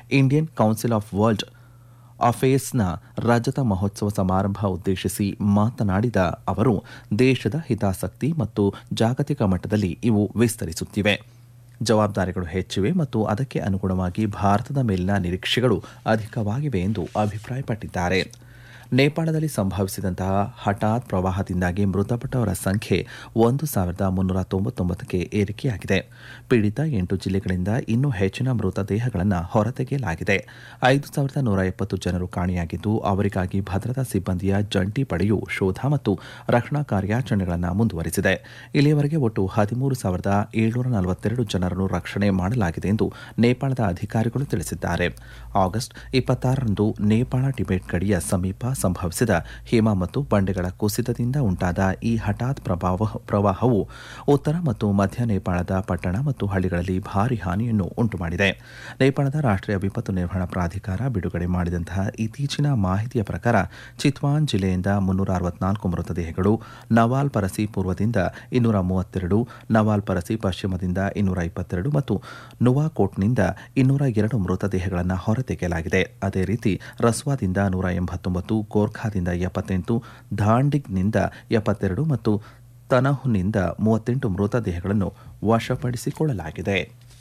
Indian council of world ಅಫೇರ್ಸ್ನ ರಜತ ಮಹೋತ್ಸವ ಸಮಾರಂಭ ಉದ್ದೇಶಿಸಿ ಮಾತನಾಡಿದ ಅವರು ದೇಶದ ಹಿತಾಸಕ್ತಿ ಮತ್ತು ಜಾಗತಿಕ ಮಟ್ಟದಲ್ಲಿ ಇವು ವಿಸ್ತರಿಸುತ್ತಿವೆ ಜವಾಬ್ದಾರಿಗಳು ಹೆಚ್ಚಿವೆ ಮತ್ತು ಅದಕ್ಕೆ ಅನುಗುಣವಾಗಿ ಭಾರತದ ಮೇಲಿನ ನಿರೀಕ್ಷೆಗಳು ಅಧಿಕವಾಗಿವೆ ಎಂದು ಅಭಿಪ್ರಾಯಪಟ್ಟಿದ್ದಾರೆ ನೇಪಾಳದಲ್ಲಿ ಸಂಭವಿಸಿದಂತಹ ಹಠಾತ್ ಪ್ರವಾಹದಿಂದಾಗಿ ಮೃತಪಟ್ಟವರ ಸಂಖ್ಯೆ ಒಂದು ಸಾವಿರದ ಮುನ್ನೂರ ತೊಂಬತ್ತೊಂಬತ್ತಕ್ಕೆ ಏರಿಕೆಯಾಗಿದೆ ಪೀಡಿತ ಎಂಟು ಜಿಲ್ಲೆಗಳಿಂದ ಇನ್ನೂ ಹೆಚ್ಚಿನ ಮೃತದೇಹಗಳನ್ನು ಹೊರತೆಗೆಯಲಾಗಿದೆ ಐದು ಸಾವಿರದ ನೂರ ಎಪ್ಪತ್ತು ಜನರು ಕಾಣೆಯಾಗಿದ್ದು ಅವರಿಗಾಗಿ ಭದ್ರತಾ ಸಿಬ್ಬಂದಿಯ ಜಂಟಿ ಪಡೆಯು ಶೋಧ ಮತ್ತು ರಕ್ಷಣಾ ಕಾರ್ಯಾಚರಣೆಗಳನ್ನು ಮುಂದುವರೆಸಿದೆ ಇಲ್ಲಿಯವರೆಗೆ ಒಟ್ಟು ಹದಿಮೂರು ಸಾವಿರದ ಏಳ್ನೂರ ನಲವತ್ತೆರಡು ಜನರನ್ನು ರಕ್ಷಣೆ ಮಾಡಲಾಗಿದೆ ಎಂದು ನೇಪಾಳದ ಅಧಿಕಾರಿಗಳು ತಿಳಿಸಿದ್ದಾರೆ ಆಗಸ್ಟ್ ಇಪ್ಪತ್ತಾರರಂದು ನೇಪಾಳ ಟಿಬೆಟ್ ಗಡಿಯ ಸಮೀಪ ಸಂಭವಿಸಿದ ಹಿಮ ಮತ್ತು ಬಂಡೆಗಳ ಕುಸಿತದಿಂದ ಉಂಟಾದ ಈ ಹಠಾತ್ ಪ್ರಭಾವ ಪ್ರವಾಹವು ಉತ್ತರ ಮತ್ತು ಮಧ್ಯ ನೇಪಾಳದ ಪಟ್ಟಣ ಮತ್ತು ಹಳ್ಳಿಗಳಲ್ಲಿ ಭಾರಿ ಹಾನಿಯನ್ನು ಉಂಟುಮಾಡಿದೆ ನೇಪಾಳದ ರಾಷ್ಟ್ರೀಯ ವಿಪತ್ತು ನಿರ್ವಹಣಾ ಪ್ರಾಧಿಕಾರ ಬಿಡುಗಡೆ ಮಾಡಿದಂತಹ ಇತ್ತೀಚಿನ ಮಾಹಿತಿಯ ಪ್ರಕಾರ ಚಿತ್ವಾನ್ ಜಿಲ್ಲೆಯಿಂದ ಮುನ್ನೂರ ಅರವತ್ನಾಲ್ಕು ಮೃತದೇಹಗಳು ನವಾಲ್ ಪರಸಿ ಪೂರ್ವದಿಂದ ಇನ್ನೂರ ಮೂವತ್ತೆರಡು ನವಾಲ್ ಪರಸಿ ಪಶ್ಚಿಮದಿಂದ ಇನ್ನೂರ ಇಪ್ಪತ್ತೆರಡು ಮತ್ತು ನುವಾಕೋಟ್ನಿಂದ ಇನ್ನೂರ ಎರಡು ಮೃತದೇಹಗಳನ್ನು ಹೊರತೆಗೆಯಲಾಗಿದೆ ಅದೇ ರೀತಿ ರಸ್ವಾದಿಂದ ನೂರ ಎಂಬತ್ತೊಂಬತ್ತು ಗೋರ್ಖಾದಿಂದ ಎಪ್ಪತ್ತೆಂಟು ಧಾಂಡಿಗ್ನಿಂದ ಎಪ್ಪತ್ತೆರಡು ಮತ್ತು ತನಹುನಿಂದ ಮೂವತ್ತೆಂಟು ಮೃತದೇಹಗಳನ್ನು ವಶಪಡಿಸಿಕೊಳ್ಳಲಾಗಿದೆ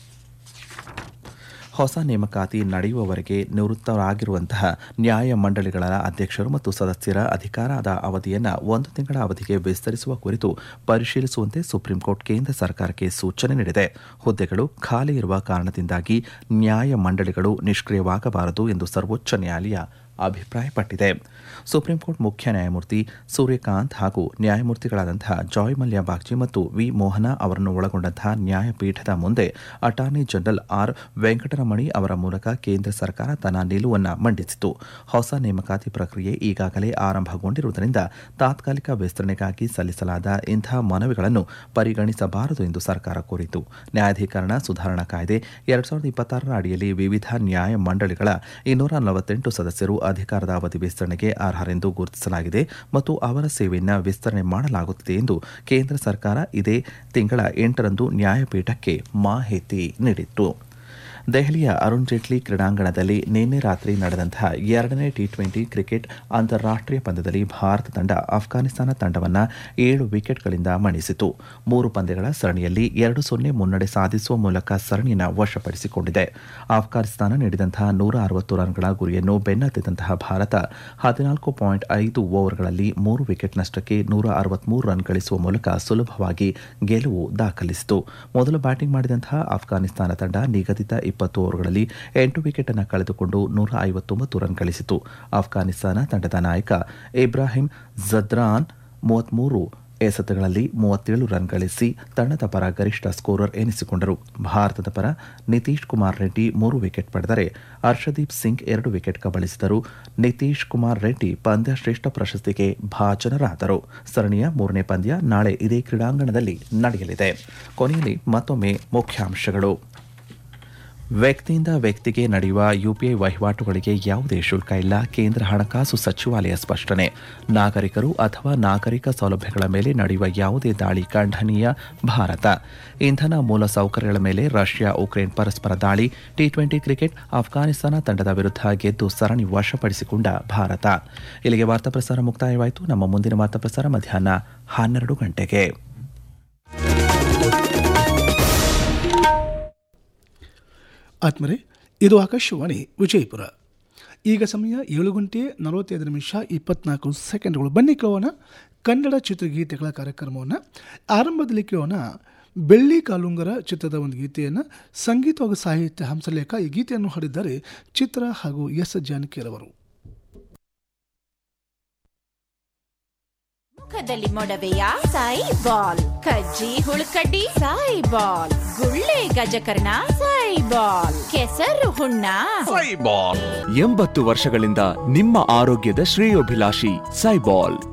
ಹೊಸ ನೇಮಕಾತಿ ನಡೆಯುವವರೆಗೆ ನಿವೃತ್ತರಾಗಿರುವಂತಹ ನ್ಯಾಯಮಂಡಳಿಗಳ ಅಧ್ಯಕ್ಷರು ಮತ್ತು ಸದಸ್ಯರ ಅಧಿಕಾರದ ಅವಧಿಯನ್ನು ಒಂದು ತಿಂಗಳ ಅವಧಿಗೆ ವಿಸ್ತರಿಸುವ ಕುರಿತು ಪರಿಶೀಲಿಸುವಂತೆ ಸುಪ್ರೀಂಕೋರ್ಟ್ ಕೇಂದ್ರ ಸರ್ಕಾರಕ್ಕೆ ಸೂಚನೆ ನೀಡಿದೆ ಹುದ್ದೆಗಳು ಖಾಲಿ ಇರುವ ಕಾರಣದಿಂದಾಗಿ ನ್ಯಾಯಮಂಡಳಿಗಳು ನಿಷ್ಕ್ರಿಯವಾಗಬಾರದು ಎಂದು ಸರ್ವೋಚ್ಚ ನ್ಯಾಯಾಲಯ ಅಭಿಪ್ರಾಯಪಟ್ಟಿದೆ ಸುಪ್ರೀಂಕೋರ್ಟ್ ಮುಖ್ಯ ನ್ಯಾಯಮೂರ್ತಿ ಸೂರ್ಯಕಾಂತ್ ಹಾಗೂ ನ್ಯಾಯಮೂರ್ತಿಗಳಾದಂತಹ ಜಾಯ್ ಮಲ್ಯ ಬಾಗ್ಚಿ ಮತ್ತು ವಿ ಮೋಹನ ಅವರನ್ನು ಒಳಗೊಂಡಂತಹ ನ್ಯಾಯಪೀಠದ ಮುಂದೆ ಅಟಾರ್ನಿ ಜನರಲ್ ಆರ್ ವೆಂಕಟರಮಣಿ ಅವರ ಮೂಲಕ ಕೇಂದ್ರ ಸರ್ಕಾರ ತನ್ನ ನಿಲುವನ್ನು ಮಂಡಿಸಿತು ಹೊಸ ನೇಮಕಾತಿ ಪ್ರಕ್ರಿಯೆ ಈಗಾಗಲೇ ಆರಂಭಗೊಂಡಿರುವುದರಿಂದ ತಾತ್ಕಾಲಿಕ ವಿಸ್ತರಣೆಗಾಗಿ ಸಲ್ಲಿಸಲಾದ ಇಂತಹ ಮನವಿಗಳನ್ನು ಪರಿಗಣಿಸಬಾರದು ಎಂದು ಸರ್ಕಾರ ಕೋರಿತು ನ್ಯಾಯಾಧೀಕರಣ ಸುಧಾರಣಾ ಕಾಯ್ದೆ ಎರಡ್ ಸಾವಿರದ ಇಪ್ಪತ್ತಾರರ ಅಡಿಯಲ್ಲಿ ವಿವಿಧ ನ್ಯಾಯ ಮಂಡಳಿಗಳ ಇನ್ನೂರ ನಲವತ್ತೆಂಟು ಸದಸ್ಯರು ಅಧಿಕಾರದ ಅವಧಿ ವಿಸ್ತರಣೆಗೆ ಅರ್ಹರೆಂದು ಗುರುತಿಸಲಾಗಿದೆ ಮತ್ತು ಅವರ ಸೇವೆಯನ್ನು ವಿಸ್ತರಣೆ ಮಾಡಲಾಗುತ್ತಿದೆ ಎಂದು ಕೇಂದ್ರ ಸರ್ಕಾರ ಇದೇ ತಿಂಗಳ ಎಂಟರಂದು ನ್ಯಾಯಪೀಠಕ್ಕೆ ಮಾಹಿತಿ ನೀಡಿತ್ತು ದೆಹಲಿಯ ಅರುಣ್ ಜೇಟ್ಲಿ ಕ್ರೀಡಾಂಗಣದಲ್ಲಿ ನಿನ್ನೆ ರಾತ್ರಿ ನಡೆದಂತಹ ಎರಡನೇ ಟಿ ಟ್ವೆಂಟಿ ಕ್ರಿಕೆಟ್ ಅಂತಾರಾಷ್ಟೀಯ ಪಂದ್ಯದಲ್ಲಿ ಭಾರತ ತಂಡ ಅಫ್ಘಾನಿಸ್ತಾನ ತಂಡವನ್ನು ಏಳು ವಿಕೆಟ್ಗಳಿಂದ ಮಣಿಸಿತು ಮೂರು ಪಂದ್ಯಗಳ ಸರಣಿಯಲ್ಲಿ ಎರಡು ಸೊನ್ನೆ ಮುನ್ನಡೆ ಸಾಧಿಸುವ ಮೂಲಕ ಸರಣಿಯನ್ನು ವಶಪಡಿಸಿಕೊಂಡಿದೆ ಅಫ್ಘಾನಿಸ್ತಾನ ನೀಡಿದಂತಹ ನೂರ ಅರವತ್ತು ರನ್ಗಳ ಗುರಿಯನ್ನು ಬೆನ್ನತ್ತಿದಂತಹ ಭಾರತ ಹದಿನಾಲ್ಕು ಪಾಯಿಂಟ್ ಐದು ಓವರ್ಗಳಲ್ಲಿ ಮೂರು ವಿಕೆಟ್ ನಷ್ಟಕ್ಕೆ ನೂರ ಅರವತ್ಮೂರು ರನ್ ಗಳಿಸುವ ಮೂಲಕ ಸುಲಭವಾಗಿ ಗೆಲುವು ದಾಖಲಿಸಿತು ಮೊದಲು ಬ್ಯಾಟಿಂಗ್ ಮಾಡಿದಂತಹ ಅಫ್ಘಾನಿಸ್ತಾನ ತಂಡ ನಿಗದಿತ ಇಪ್ಪತ್ತು ಓವರ್ಗಳಲ್ಲಿ ಎಂಟು ವಿಕೆಟ್ ಅನ್ನು ಕಳೆದುಕೊಂಡು ನೂರ ಐವತ್ತೊಂಬತ್ತು ರನ್ ಗಳಿಸಿತು ಅಫ್ಘಾನಿಸ್ತಾನ ತಂಡದ ನಾಯಕ ಇಬ್ರಾಹಿಂ ಜದ್ರಾನ್ ಮೂವತ್ಮೂರು ಎಸೆತಗಳಲ್ಲಿ ಮೂವತ್ತೇಳು ರನ್ ಗಳಿಸಿ ತಂಡದ ಪರ ಗರಿಷ್ಠ ಸ್ಕೋರರ್ ಎನಿಸಿಕೊಂಡರು ಭಾರತದ ಪರ ನಿತೀಶ್ ಕುಮಾರ್ ರೆಡ್ಡಿ ಮೂರು ವಿಕೆಟ್ ಪಡೆದರೆ ಹರ್ಷದೀಪ್ ಸಿಂಗ್ ಎರಡು ವಿಕೆಟ್ ಕಬಳಿಸಿದರು ನಿತೀಶ್ ಕುಮಾರ್ ರೆಡ್ಡಿ ಪಂದ್ಯ ಶ್ರೇಷ್ಠ ಪ್ರಶಸ್ತಿಗೆ ಭಾಜನರಾದರು ಸರಣಿಯ ಮೂರನೇ ಪಂದ್ಯ ನಾಳೆ ಇದೇ ಕ್ರೀಡಾಂಗಣದಲ್ಲಿ ನಡೆಯಲಿದೆ ಕೊನೆಯಲ್ಲಿ ಮತ್ತೊಮ್ಮೆ ಮುಖ್ಯಾಂಶಗಳು ವ್ಯಕ್ತಿಯಿಂದ ವ್ಯಕ್ತಿಗೆ ನಡೆಯುವ ಯುಪಿಐ ವಹಿವಾಟುಗಳಿಗೆ ಯಾವುದೇ ಶುಲ್ಕ ಇಲ್ಲ ಕೇಂದ್ರ ಹಣಕಾಸು ಸಚಿವಾಲಯ ಸ್ಪಷ್ಟನೆ ನಾಗರಿಕರು ಅಥವಾ ನಾಗರಿಕ ಸೌಲಭ್ಯಗಳ ಮೇಲೆ ನಡೆಯುವ ಯಾವುದೇ ದಾಳಿ ಖಂಡನೀಯ ಭಾರತ ಇಂಧನ ಮೂಲ ಸೌಕರ್ಯಗಳ ಮೇಲೆ ರಷ್ಯಾ ಉಕ್ರೇನ್ ಪರಸ್ಪರ ದಾಳಿ ಟಿ ಟ್ವೆಂಟಿ ಕ್ರಿಕೆಟ್ ಅಫ್ಘಾನಿಸ್ತಾನ ತಂಡದ ವಿರುದ್ಧ ಗೆದ್ದು ಸರಣಿ ವಶಪಡಿಸಿಕೊಂಡ ಭಾರತ ಇಲ್ಲಿಗೆ ವಾರ್ತಾ ಪ್ರಸಾರ ಮುಕ್ತಾಯವಾಯಿತು ನಮ್ಮ ಮುಂದಿನ ವಾರ್ತಾ ಪ್ರಸಾರ ಮಧ್ಯಾಹ್ನ ಹನ್ನೆರಡು ಗಂಟೆಗೆ ಆತ್ಮರೆ ಇದು ಆಕಾಶವಾಣಿ ವಿಜಯಪುರ ಈಗ ಸಮಯ ಏಳು ಗಂಟೆ ನಲವತ್ತೈದು ನಿಮಿಷ ಇಪ್ಪತ್ನಾಲ್ಕು ಸೆಕೆಂಡ್ಗಳು ಬನ್ನಿ ಕೇಳೋಣ ಕನ್ನಡ ಚಿತ್ರಗೀತೆಗಳ ಕಾರ್ಯಕ್ರಮವನ್ನು ಆರಂಭದಲ್ಲಿ ಕೇಳೋಣ ಬೆಳ್ಳಿ ಕಾಲುಂಗರ ಚಿತ್ರದ ಒಂದು ಗೀತೆಯನ್ನು ಸಂಗೀತ ಹಾಗೂ ಸಾಹಿತ್ಯ ಹಂಸಲೇಖ ಈ ಗೀತೆಯನ್ನು ಹಾಡಿದ್ದಾರೆ ಚಿತ್ರ ಹಾಗೂ ಎಸ್ ಜಾನಕಿರವರು ಮುಖದಲ್ಲಿ ಮೊಡವೆಯ ಸಾಯಿ ಬಾಲ್ ಕಜ್ಜಿ ಹುಳುಕಡ್ಡಿ ಸಾಯಿ ಬಾಲ್ ಗುಳ್ಳೆ ಗಜಕರ್ಣ ಸಾಯಿ ಬಾಲ್ ಕೆಸರು ಹುಣ್ಣ ಎಂಬತ್ತು ವರ್ಷಗಳಿಂದ ನಿಮ್ಮ ಆರೋಗ್ಯದ ಶ್ರೇಯೋಭಿಲಾಷಿ ಸೈಬಾಲ್